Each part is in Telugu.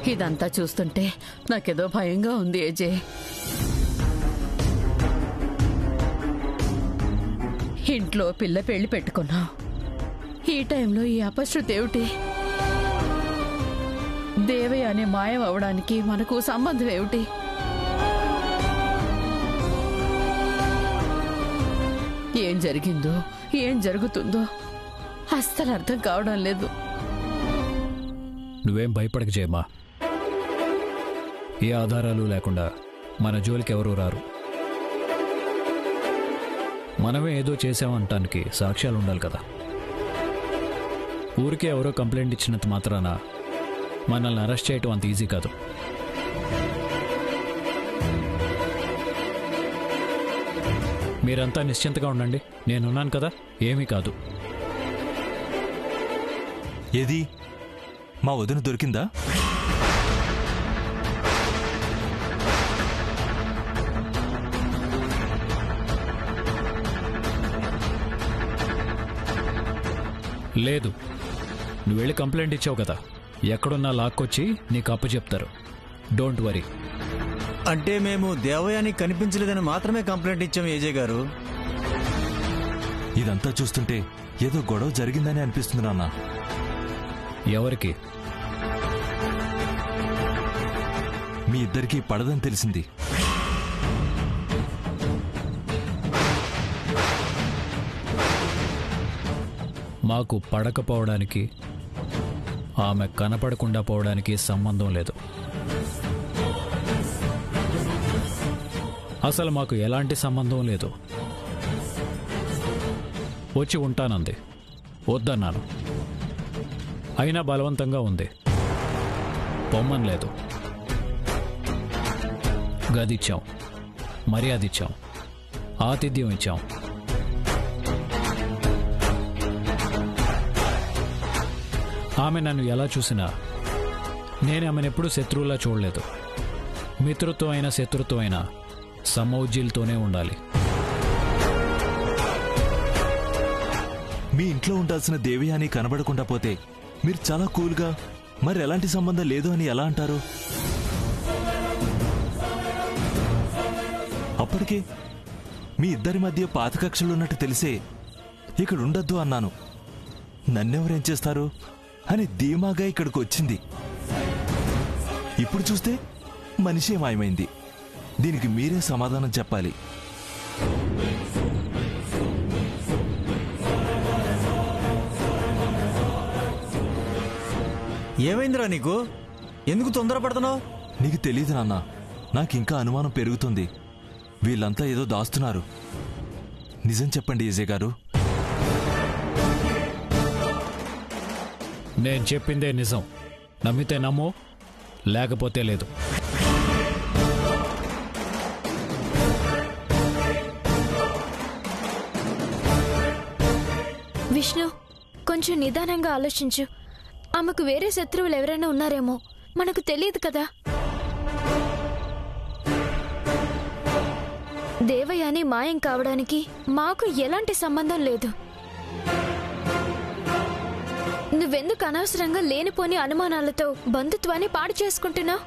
ఇదంతా చూస్తుంటే నాకేదో భయంగా ఉంది ఏజే ఇంట్లో పిల్ల పెళ్లి పెట్టుకున్నాం ఈ టైంలో ఈ అపశృతి ఏమిటి దేవయ్య అనే మాయం అవడానికి మనకు సంబంధం ఏమిటి ఏం జరిగిందో ఏం జరుగుతుందో అస్సలు అర్థం కావడం లేదు నువ్వేం భయపడక చేయమా ఏ ఆధారాలు లేకుండా మన జోలికి ఎవరూ రారు మనమే ఏదో చేసామంటానికి సాక్ష్యాలు ఉండాలి కదా ఊరికే ఎవరో కంప్లైంట్ ఇచ్చినంత మాత్రాన మనల్ని అరెస్ట్ చేయటం అంత ఈజీ కాదు మీరంతా నిశ్చింతగా ఉండండి నేనున్నాను కదా ఏమీ కాదు ఏది మా వదిన దొరికిందా లేదు నువ్వు వెళ్ళి కంప్లైంట్ ఇచ్చావు కదా ఎక్కడున్నా లాక్కొచ్చి నీకు అప్పు చెప్తారు డోంట్ వరీ అంటే మేము దేవయానికి కనిపించలేదని మాత్రమే కంప్లైంట్ ఇచ్చాం ఏజే గారు ఇదంతా చూస్తుంటే ఏదో గొడవ జరిగిందని అనిపిస్తుంది నాన్న ఎవరికి మీ ఇద్దరికీ పడదని తెలిసింది మాకు పడకపోవడానికి ఆమె కనపడకుండా పోవడానికి సంబంధం లేదు అసలు మాకు ఎలాంటి సంబంధం లేదు వచ్చి ఉంటానంది వద్దన్నాను అయినా బలవంతంగా ఉంది పొమ్మని లేదు గదిచ్చాం మర్యాద ఇచ్చాం ఆతిథ్యం ఇచ్చాం ఆమె నన్ను ఎలా చూసినా నేను ఆమెను ఎప్పుడూ శత్రువులా చూడలేదు మిత్రుత్వం అయినా శత్రుత్వం అయినా సమౌజ్జీలతోనే ఉండాలి మీ ఇంట్లో ఉండాల్సిన దేవయాని కనబడకుండా పోతే మీరు చాలా కూల్గా మరి ఎలాంటి సంబంధం లేదు అని ఎలా అంటారు అప్పటికే మీ ఇద్దరి మధ్య పాత కక్షలున్నట్టు తెలిసే ఇక్కడ ఉండొద్దు అన్నాను నన్నెవరేం చేస్తారు అని ధీమాగా ఇక్కడికి వచ్చింది ఇప్పుడు చూస్తే మనిషే మాయమైంది దీనికి మీరే సమాధానం చెప్పాలి ఏమైందిరా నీకు ఎందుకు తొందరపడుతున్నావు నీకు తెలియదు నాన్న నాకింకా అనుమానం పెరుగుతుంది వీళ్ళంతా ఏదో దాస్తున్నారు నిజం చెప్పండి ఏజే గారు నేను చెప్పిందే నిజం నమ్మితే నమ్ము లేకపోతే లేదు విష్ణు కొంచెం నిదానంగా ఆలోచించు ఆమెకు వేరే శత్రువులు ఎవరైనా ఉన్నారేమో మనకు తెలియదు కదా దేవయాని మాయం కావడానికి మాకు ఎలాంటి సంబంధం లేదు నువ్వెందుకు అనవసరంగా లేనిపోని అనుమానాలతో బంధుత్వాన్ని పాడు చేసుకుంటున్నావు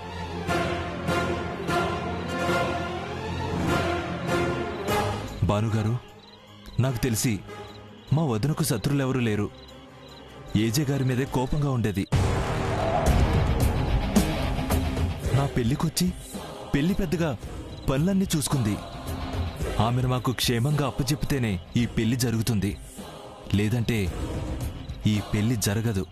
భానుగారు నాకు తెలిసి మా వదినకు శత్రులెవరూ లేరు ఏజే గారి మీదే కోపంగా ఉండేది నా పెళ్లికొచ్చి పెళ్లి పెద్దగా పనులన్నీ చూసుకుంది ఆమెను మాకు క్షేమంగా అప్పచెప్తేనే ఈ పెళ్లి జరుగుతుంది లేదంటే ఈ పెళ్లి జరగదు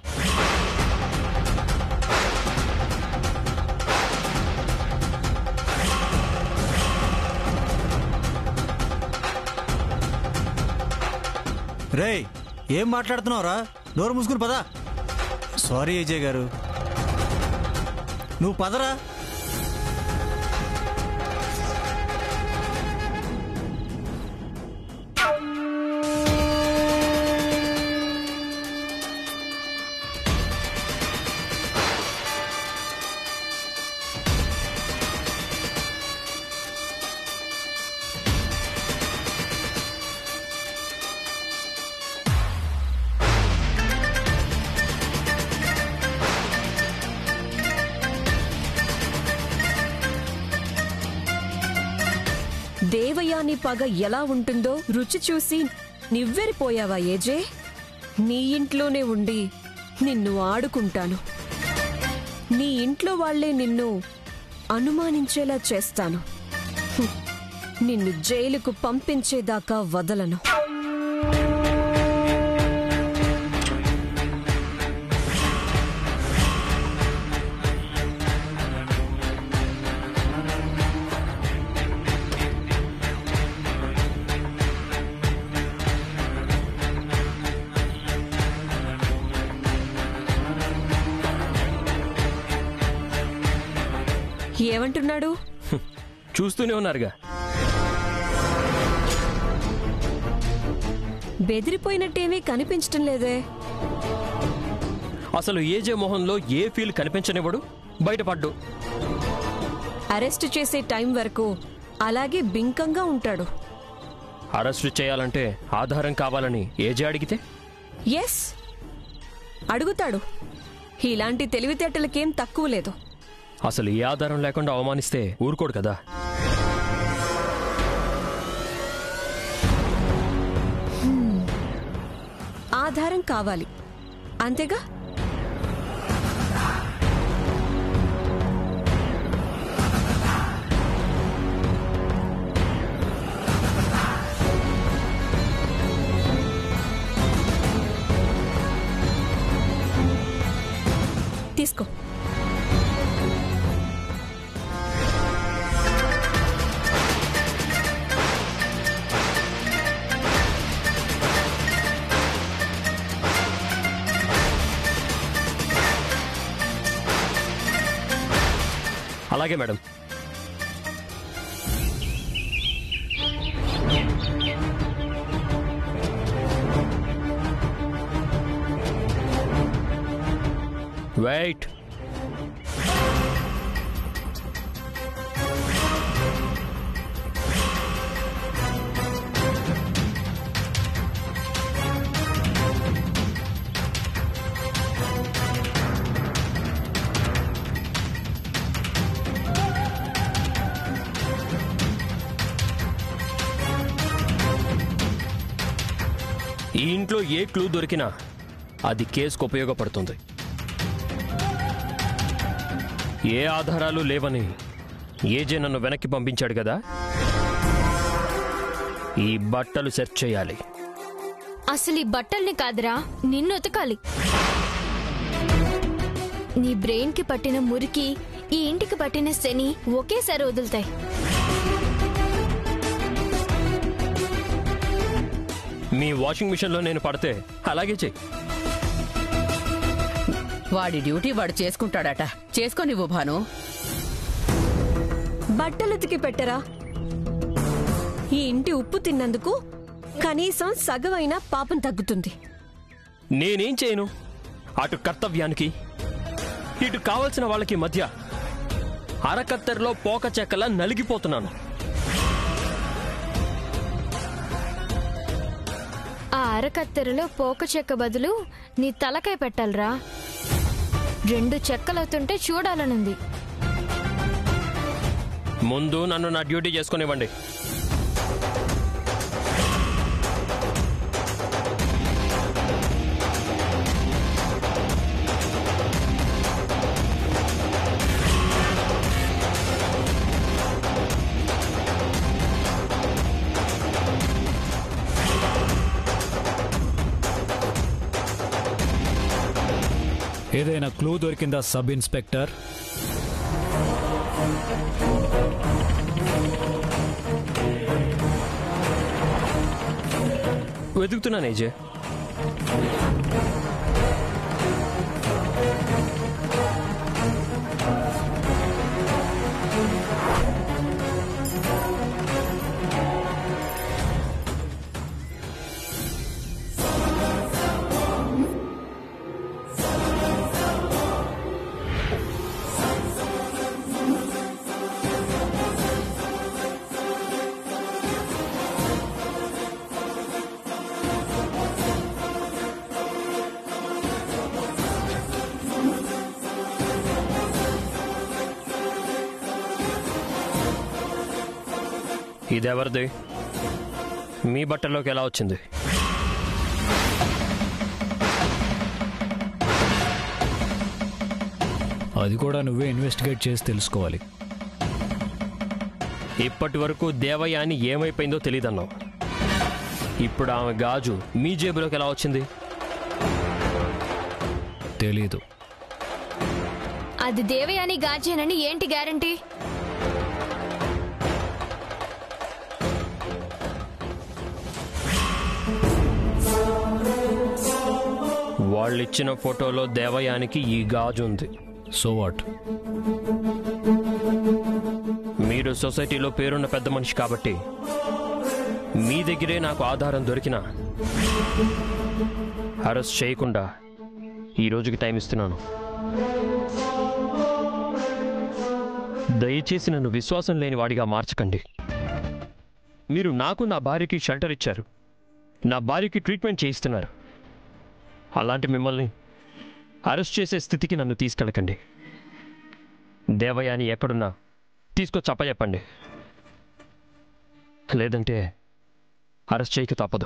రేయ్ ఏం మాట్లాడుతున్నావురా నోరు మూసుకుని పదా సారీ అజయ్ గారు నువ్వు పదరా దేవయాని పగ ఎలా ఉంటుందో రుచి చూసి నివ్వెరిపోయావా ఏజే నీ ఇంట్లోనే ఉండి నిన్ను ఆడుకుంటాను నీ ఇంట్లో వాళ్లే నిన్ను అనుమానించేలా చేస్తాను హ్మ్. నిన్ను జైలుకు పంపించేదాకా వదలను ఏమంటున్నాడు చూస్తూనే ఉన్నారుగా బెదిరిపోయినట్టేమీ కనిపించటం లేదే అసలు ఏజే మొహంలో ఏ ఫీల్ కనిపించనివ్వడు బయటపడ్డు అరెస్ట్ చేసే టైం వరకు అలాగే బింకంగా ఉంటాడు అరెస్ట్ చేయాలంటే ఆధారం కావాలని ఏజే అడిగితే ఎస్ అడుగుతాడు ఇలాంటి తెలివితేటలకేం తక్కువ లేదు అసలు ఏ ఆధారం లేకుండా అవమానిస్తే ఊరుకోడు కదా ఆధారం కావాలి అంతేగా తీసుకో అలాగే మేడం వెయిట్ ఈ ఇంట్లో ఏ క్లూ దొరికినా అది కేసుకు ఉపయోగపడుతుంది ఏ ఆధారాలు లేవని ఏజే నన్ను వెనక్కి పంపించాడు కదా ఈ బట్టలు సెర్చ్ చేయాలి అసలు ఈ బట్టల్ని కాదురా నిన్ను ఉతకాలి నీ బ్రెయిన్ కి పట్టిన మురికి ఈ ఇంటికి పట్టిన శని ఒకేసారి వదులుతాయి మీ వాషింగ్ మిషన్లో నేను పడితే అలాగే చెయ్యి వాడి డ్యూటీ వాడు చేసుకుంటాడట చేసుకోనివ్వు భాను బట్టలుతికి పెట్టరా ఈ ఇంటి ఉప్పు తిన్నందుకు కనీసం సగమైనా పాపం తగ్గుతుంది నేనేం చేయను అటు కర్తవ్యానికి ఇటు కావలసిన వాళ్ళకి మధ్య అరకత్తెరలో పోక చెక్కలా నలిగిపోతున్నాను ఆ అరకత్తెరలో పోక చెక్క బదులు నీ తలకాయ పెట్టాలరా రెండు చెక్కలవుతుంటే చూడాలనుంది ముందు నన్ను నా డ్యూటీ చేసుకునివ్వండి ఏదైనా క్లూ దొరికిందా సబ్ ఇన్స్పెక్టర్ వెతుకుతున్నాను ఏజే ఇదెవరిది మీ బట్టల్లోకి ఎలా వచ్చింది అది కూడా నువ్వే ఇన్వెస్టిగేట్ చేసి తెలుసుకోవాలి ఇప్పటి వరకు దేవయాని ఏమైపోయిందో తెలియదన్నావు ఇప్పుడు ఆమె గాజు మీ జేబులోకి ఎలా వచ్చింది తెలీదు అది దేవయాని గాజేనని ఏంటి గ్యారంటీ వాళ్ళిచ్చిన ఫోటోలో దేవయానికి ఈ గాజు ఉంది సో వాట్ మీరు సొసైటీలో పేరున్న పెద్ద మనిషి కాబట్టి మీ దగ్గరే నాకు ఆధారం దొరికినా అరెస్ట్ చేయకుండా ఈ రోజుకి టైం ఇస్తున్నాను దయచేసి నన్ను విశ్వాసం లేని వాడిగా మార్చకండి మీరు నాకు నా భార్యకి షెల్టర్ ఇచ్చారు నా భార్యకి ట్రీట్మెంట్ చేయిస్తున్నారు అలాంటి మిమ్మల్ని అరెస్ట్ చేసే స్థితికి నన్ను తీసుకెళ్ళకండి దేవయాని ఎక్కడున్నా తీసుకొచ్చి అప్పచెప్పండి లేదంటే అరెస్ట్ చేయక తప్పదు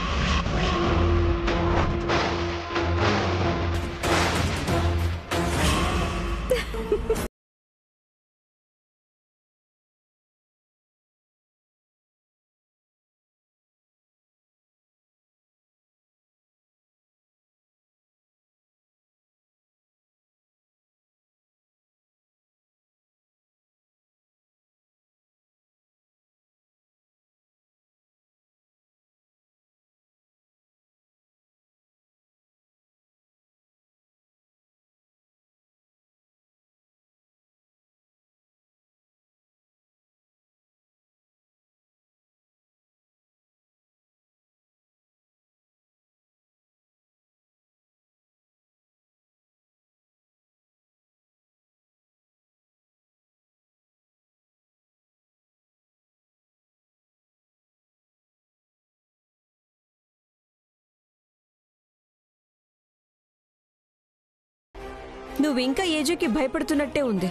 నువ్వు ఇంకా ఏజేకి భయపడుతున్నట్టే ఉంది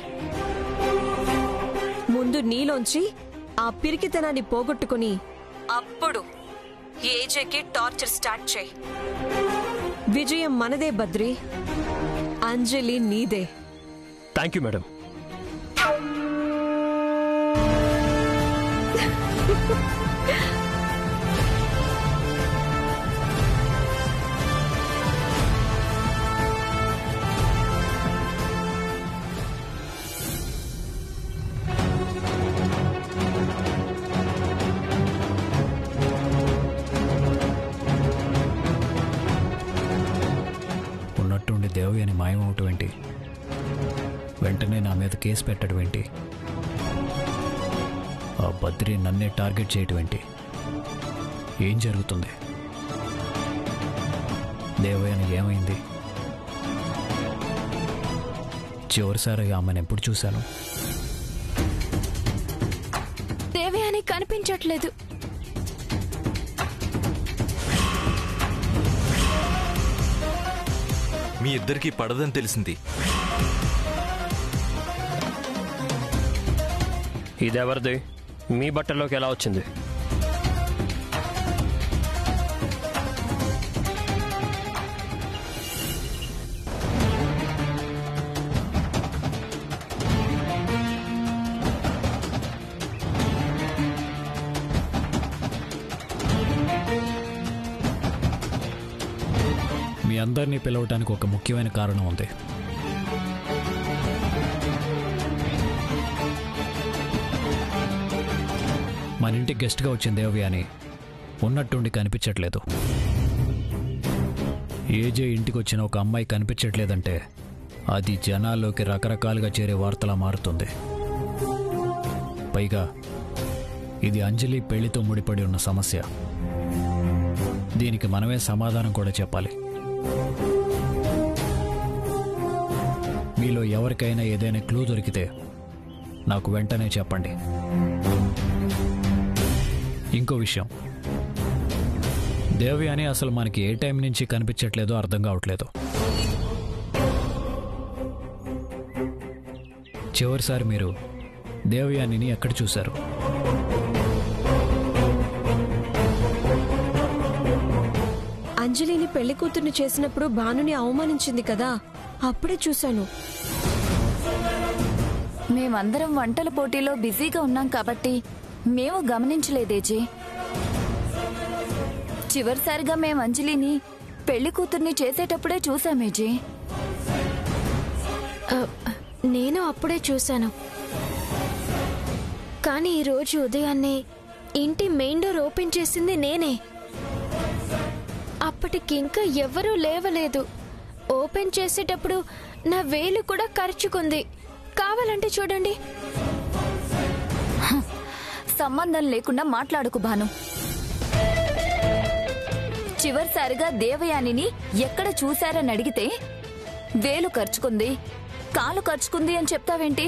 ముందు నీలోంచి ఆ పిరికితనాన్ని పోగొట్టుకుని అప్పుడు ఏజేకి టార్చర్ స్టార్ట్ చేయి విజయం మనదే బద్రి అంజలి నీదే థ్యాంక్ యూ మేడం ఉన్నట్టుండి దేవయాని మాయమవటం ఏంటి వెంటనే నా మీద కేసు పెట్టడం ఏంటి ఆ బద్రి నన్నే టార్గెట్ చేయటం ఏంటి ఏం జరుగుతుంది దేవయాని ఏమైంది చివరిసారిగా ఆమెను ఎప్పుడు చూశాను దేవయాని కనిపించట్లేదు మీ ఇద్దరికి పడదని తెలిసింది ఇదెవరిది మీ బట్టల్లోకి ఎలా వచ్చింది మీ అందరినీ పిలవటానికి ఒక ముఖ్యమైన కారణం ఉంది మన ఇంటికి గెస్ట్గా వచ్చిన దేవయాని ఉన్నట్టుండి కనిపించట్లేదు ఏజే ఇంటికి వచ్చిన ఒక అమ్మాయి కనిపించట్లేదంటే అది జనాల్లోకి రకరకాలుగా చేరే వార్తలా మారుతుంది పైగా ఇది అంజలి పెళ్లితో ముడిపడి ఉన్న సమస్య దీనికి మనమే సమాధానం కూడా చెప్పాలి మీలో ఎవరికైనా ఏదైనా క్లూ దొరికితే నాకు వెంటనే చెప్పండి ఇంకో విషయం దేవయాని అసలు మనకి ఏ టైం నుంచి కనిపించట్లేదో అర్థం కావట్లేదు చివరిసారి మీరు దేవయానిని ఎక్కడ చూశారు అంజలిని పెళ్లి కూతుర్ని చేసినప్పుడు భానుని అవమానించింది కదా అప్పుడే చూశాను మేమందరం వంటల పోటీలో బిజీగా ఉన్నాం కాబట్టి మేము గమనించలేదేజీ చివరిసారిగా మేం అంజలిని పెళ్లి కూతుర్ని చేసేటప్పుడే చూసామేజీ ఆ, నేను అప్పుడే చూశాను కానీ ఈరోజు ఉదయాన్నే ఇంటి మెయిన్ డోర్ ఓపెన్ చేసింది నేనే అప్పటికింకా ఎవరూ లేవలేదు ఓపెన్ చేసేటప్పుడు నా వేలు కూడా ఖర్చుకుంది కావాలంటే చూడండి సంబంధం లేకుండా మాట్లాడుకు భాను చివరిసారిగా దేవయానిని ఎక్కడ చూశారని అడిగితే వేలు ఖర్చుకుంది కాలు ఖర్చుకుంది అని చెప్తావేంటి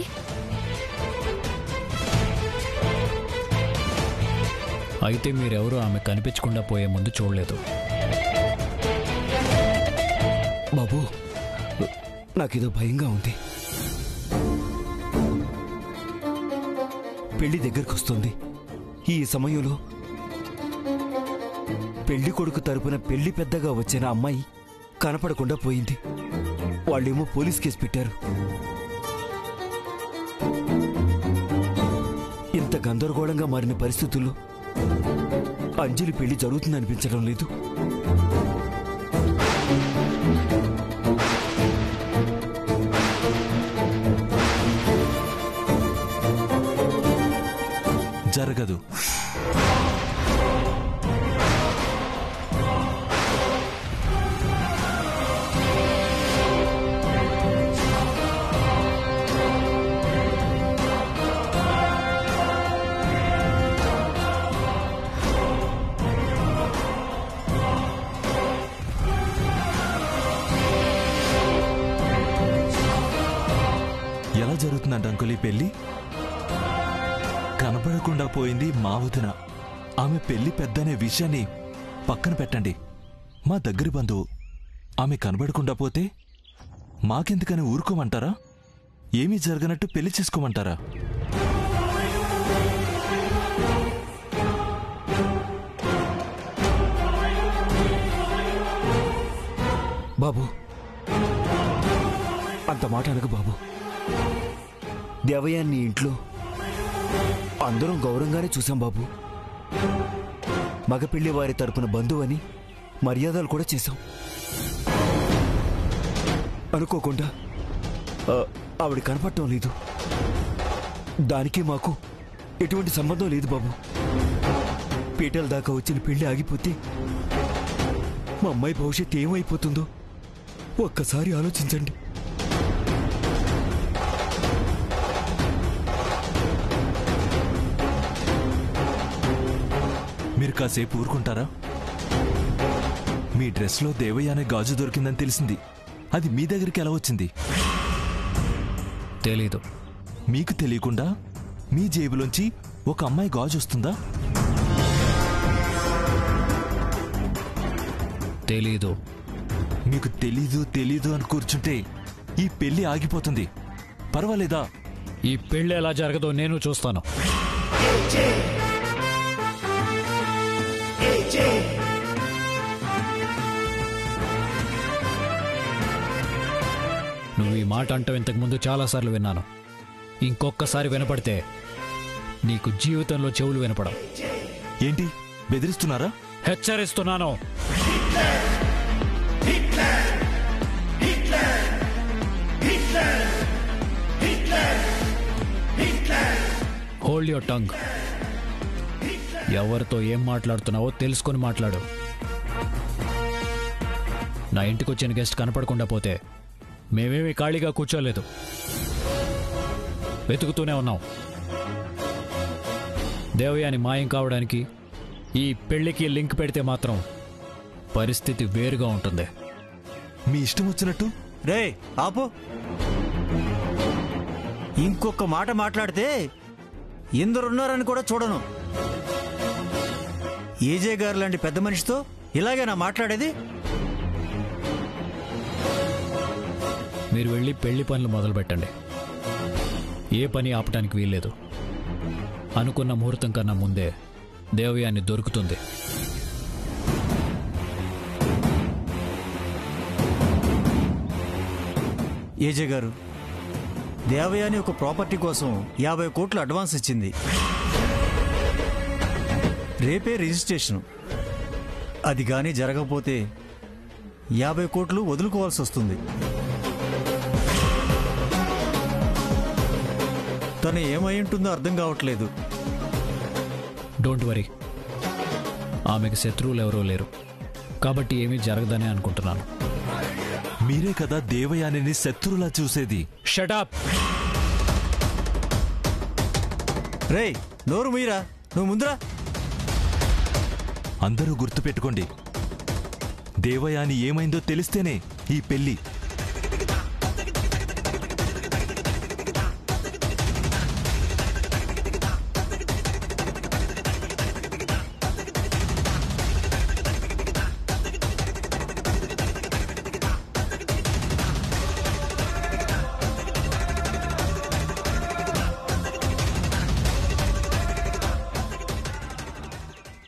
అయితే మీరెవరూ ఆమె కనిపించకుండా పోయే ముందు చూడలేదు బాబు నాకేదో భయంగా ఉంది పెళ్లి దగ్గరకు వస్తుంది ఈ సమయంలో పెళ్లి కొడుకు తరపున పెళ్లి పెద్దగా వచ్చిన అమ్మాయి కనపడకుండా పోయింది వాళ్ళేమో పోలీస్ కేసు పెట్టారు ఇంత గందరగోళంగా మారిన పరిస్థితుల్లో అంజలి పెళ్లి జరుగుతుందనిపించడం లేదు జరగదు ఎలా జరుగుతుందంట అంకుల్ ఈ పెళ్లి కనపడకుండా పోయింది మా వదిన ఆమె పెళ్లి పెద్దనే విషయాన్ని పక్కన పెట్టండి మా దగ్గరి బంధువు ఆమె కనబడకుండా పోతే మాకెందుకని ఊరుకోమంటారా ఏమీ జరగనట్టు పెళ్లి చేసుకోమంటారా బాబు అంత మాట అనకు బాబు దేవయాన్ని ఇంట్లో అందరం గౌరవంగానే చూసాం బాబు మగ పెళ్లి వారి తరపున బంధువని మర్యాదలు కూడా చేశాం అనుకోకుండా ఆ, ఆవిడ కనపడటం లేదు దానికి మాకు ఎటువంటి సంబంధం లేదు బాబు పీటల దాకా వచ్చిన పెళ్లి ఆగిపోతే మా అమ్మాయి భవిష్యత్తు ఏమైపోతుందో ఒక్కసారి ఆలోచించండి మీరు కాసేపు ఊరుకుంటారా మీ డ్రెస్లో దేవయ్య అనే గాజు దొరికిందని తెలిసింది అది మీ దగ్గరికి ఎలా వచ్చింది తెలీదు మీకు తెలియకుండా మీ జేబులోంచి ఒక అమ్మాయి గాజు వస్తుందా తెలీదు మీకు తెలీదు తెలీదు అని కూర్చుంటే ఈ పెళ్లి ఆగిపోతుంది పర్వాలేదా ఈ పెళ్లి ఎలా జరగదో నేను చూస్తాను నువ్వు ఈ మాట అంటావు ఇంతకు ముందు చాలాసార్లు విన్నాను ఇంకొక్కసారి వినపడితే నీకు జీవితంలో చెవులు వినపడం ఏంటి బెదిరిస్తున్నారా హెచ్చరిస్తున్నాను హోల్డ్ యువర్ టంగ్ ఎవరితో ఏం మాట్లాడుతున్నావో తెలుసుకొని మాట్లాడు నా ఇంటికి వచ్చిన గెస్ట్ కనపడకుండా పోతే మేమేమి ఖాళీగా కూర్చోలేదు వెతుకుతూనే ఉన్నాం దేవయాని మాయం కావడానికి ఈ పెళ్లికి లింక్ పెడితే మాత్రం పరిస్థితి వేరుగా ఉంటుంది మీ ఇష్టం వచ్చినట్టు రే ఆపు ఇంకొక మాట మాట్లాడితే ఎందరున్నారని కూడా చూడను ఏజే గారు లాంటి పెద్ద మనిషితో ఇలాగేనా మాట్లాడేది మీరు వెళ్ళి పెళ్లి పనులు మొదలు పెట్టండి ఏ పని ఆపటానికి వీల్లేదు అనుకున్న ముహూర్తం కన్నా ముందే దేవయాన్ని దొరుకుతుంది ఏజే గారు దేవయాని ఒక ప్రాపర్టీ కోసం యాభై కోట్లు అడ్వాన్స్ ఇచ్చింది రేపే రిజిస్ట్రేషన్ అది కానీ జరగకపోతే యాభై కోట్లు వదులుకోవాల్సి వస్తుంది తను ఏమై ఉంటుందో అర్థం కావట్లేదు డోంట్ వరీ ఆమెకు శత్రువులు ఎవరూ లేరు కాబట్టి ఏమీ జరగదని అనుకుంటున్నాను మీరే కదా దేవయానిని శత్రులా చూసేది షటాప్ రేయ్ నోరు మీరా నువ్వు ముందురా అందరూ గుర్తుపెట్టుకోండి దేవయాని ఏమైందో తెలిస్తేనే ఈ పెళ్లి